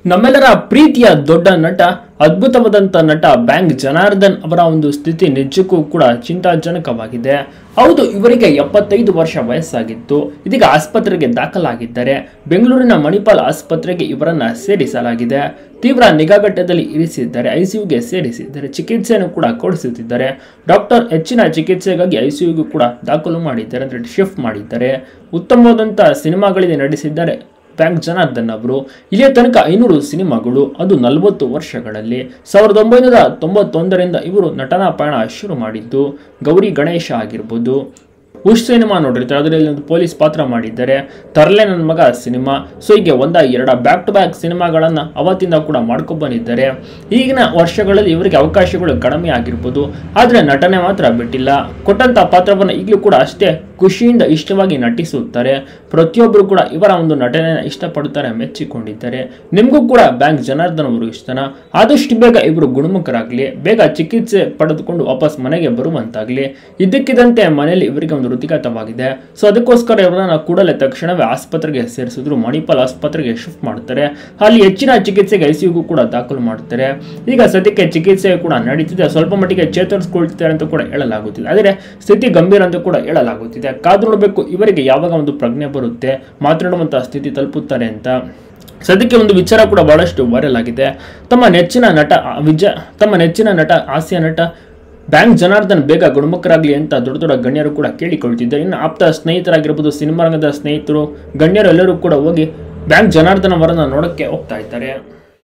ನಮ್ಮೆಲ್ಲರ ಪ್ರೀತಿಯ ದೊಡ್ಡ ನಟ ಅದ್ಭುತವಾದಂಥ ನಟ ಬ್ಯಾಂಕ್ ಜನಾರ್ದನ್ ಅವರ ಒಂದು ಸ್ಥಿತಿ ನಿಜಕ್ಕೂ ಕೂಡ ಚಿಂತಾಜನಕವಾಗಿದೆ ಹೌದು ಇವರಿಗೆ ಎಪ್ಪತ್ತೈದು ವರ್ಷ ವಯಸ್ಸಾಗಿತ್ತು ಇದೀಗ ಆಸ್ಪತ್ರೆಗೆ ದಾಖಲಾಗಿದ್ದಾರೆ ಬೆಂಗಳೂರಿನ ಮಣಿಪಾಲ್ ಆಸ್ಪತ್ರೆಗೆ ಇವರನ್ನ ಸೇರಿಸಲಾಗಿದೆ ತೀವ್ರ ನಿಗಾಘಟ್ಟದಲ್ಲಿ ಇರಿಸಿದ್ದಾರೆ ಐಸಿಯುಗೆ ಸೇರಿಸಿದ್ದಾರೆ ಚಿಕಿತ್ಸೆಯನ್ನು ಕೂಡ ಕೊಡಿಸುತ್ತಿದ್ದಾರೆ ಡಾಕ್ಟರ್ ಹೆಚ್ಚಿನ ಚಿಕಿತ್ಸೆಗಾಗಿ ಐಸಿಯುಗೂ ಕೂಡ ದಾಖಲು ಮಾಡಿದ್ದಾರೆ ಅಂದರೆ ಶಿಫ್ಟ್ ಮಾಡಿದ್ದಾರೆ ಉತ್ತಮವಾದಂಥ ಸಿನಿಮಾಗಳಿಗೆ ನಡೆಸಿದ್ದಾರೆ ಬ್ಯಾಂಕ್ ಜನಾರ್ದನ್ ಅವರು ಇಲ್ಲಿಯ ತನಕ ಐನೂರು ಸಿನಿಮಾಗಳು ಅದು ನಲವತ್ತು ವರ್ಷಗಳಲ್ಲಿ ಸಾವಿರದ ಒಂಬೈನೂರ ತೊಂಬತ್ತೊಂದರಿಂದ ಇವರು ನಟನಾ ಪಯಣ ಶುರು ಮಾಡಿದ್ದು ಗೌರಿ ಗಣೇಶ ಆಗಿರ್ಬೋದು ಉಷ್ ಸಿನಿಮಾ ನೋಡಿರ್ತಾರೆ ಅದರಲ್ಲಿ ಒಂದು ಪೊಲೀಸ್ ಪಾತ್ರ ಮಾಡಿದ್ದಾರೆ ತರಲೆ ನನ್ನ ಮಗ ಸಿನಿಮಾ ಸೊ ಹೀಗೆ ಒಂದ ಎರಡ ಬ್ಯಾಕ್ ಟು ಬ್ಯಾಕ್ ಸಿನಿಮಾಗಳನ್ನು ಅವತ್ತಿಂದ ಕೂಡ ಮಾಡ್ಕೊಂಡು ಬಂದಿದ್ದಾರೆ ಈಗಿನ ವರ್ಷಗಳಲ್ಲಿ ಇವರಿಗೆ ಅವಕಾಶಗಳು ಕಡಿಮೆ ಆಗಿರ್ಬೋದು ಆದರೆ ನಟನೆ ಮಾತ್ರ ಬಿಟ್ಟಿಲ್ಲ ಕೊಟ್ಟಂತ ಪಾತ್ರವನ್ನು ಈಗಲೂ ಕೂಡ ಅಷ್ಟೇ ಖುಷಿಯಿಂದ ಇಷ್ಟವಾಗಿ ನಟಿಸುತ್ತಾರೆ ಪ್ರತಿಯೊಬ್ಬರು ಕೂಡ ಇವರ ಒಂದು ನಟನೆಯನ್ನು ಇಷ್ಟಪಡುತ್ತಾರೆ ಮೆಚ್ಚಿಕೊಂಡಿದ್ದಾರೆ ನಿಮಗೂ ಕೂಡ ಬ್ಯಾಂಕ್ ಜನಾರ್ದನ್ ಅವರು ಇಷ್ಟನ ಆದಷ್ಟು ಬೇಗ ಇವರು ಗುಣಮುಖರಾಗಲಿ ಬೇಗ ಚಿಕಿತ್ಸೆ ಪಡೆದುಕೊಂಡು ವಾಪಸ್ ಮನೆಗೆ ಬರುವಂತಾಗಲಿ ಇದ್ದಕ್ಕಿದ್ದಂತೆ ಮನೆಯಲ್ಲಿ ಇವರಿಗೆ ಒಂದು ಋತಿಗತವಾಗಿದೆ ಸೊ ಅದಕ್ಕೋಸ್ಕರ ಇವರನ್ನ ಕೂಡಲೇ ತಕ್ಷಣವೇ ಆಸ್ಪತ್ರೆಗೆ ಸೇರಿಸಿದ್ರು ಮಣಿಪಾಲ್ ಆಸ್ಪತ್ರೆಗೆ ಶಿಫ್ಟ್ ಮಾಡ್ತಾರೆ ಅಲ್ಲಿ ಹೆಚ್ಚಿನ ಚಿಕಿತ್ಸೆಗೆ ಐಸಿಯುಗೂ ಕೂಡ ದಾಖಲು ಮಾಡ್ತಾರೆ ಈಗ ಸದ್ಯಕ್ಕೆ ಚಿಕಿತ್ಸೆ ಕೂಡ ನಡೀತಿದೆ ಸ್ವಲ್ಪ ಮಟ್ಟಿಗೆ ಚೇತರಿಸಿಕೊಳ್ತಿದ್ದಾರೆ ಅಂತ ಕೂಡ ಹೇಳಲಾಗುತ್ತಿದೆ ಆದರೆ ಸ್ಥಿತಿ ಗಂಭೀರ ಅಂತ ಕೂಡ ಹೇಳಲಾಗುತ್ತಿದೆ ಕಾದು ನೋಡಬೇಕು ಇವರಿಗೆ ಯಾವಾಗ ಒಂದು ಪ್ರಜ್ಞೆ ಬರುತ್ತೆ ಮಾತನಾಡುವಂತಹ ಸ್ಥಿತಿ ತಲುಪುತ್ತಾರೆ ಅಂತ ಸದ್ಯಕ್ಕೆ ಒಂದು ವಿಚಾರ ಕೂಡ ಬಹಳಷ್ಟು ವೈರಲ್ ಆಗಿದೆ ತಮ್ಮ ನೆಚ್ಚಿನ ನಟ ಆ, ವಿಜಯ ತಮ್ಮ ನೆಚ್ಚಿನ ನಟ ಹಾಸ್ಯ ನಟ ಬ್ಯಾಂಕ್ ಜನಾರ್ದನ್ ಬೇಗ ಗುಣಮುಖರಾಗಲಿ ಅಂತ ದೊಡ್ಡ ದೊಡ್ಡ ಗಣ್ಯರು ಕೂಡ ಕೇಳಿಕೊಳ್ತಿದ್ದಾರೆ ಇನ್ನು ಆಪ್ತ ಸ್ನೇಹಿತರಾಗಿರ್ಬೋದು ಸಿನಿಮಾ ರಂಗದ ಸ್ನೇಹಿತರು ಗಣ್ಯರು ಎಲ್ಲರೂ ಕೂಡ ಹೋಗಿ ಬ್ಯಾಂಕ್ ಜನಾರ್ದನ್ ಅವರನ್ನ ನೋಡಕ್ಕೆ ಹೋಗ್ತಾ ಇದ್ದಾರೆ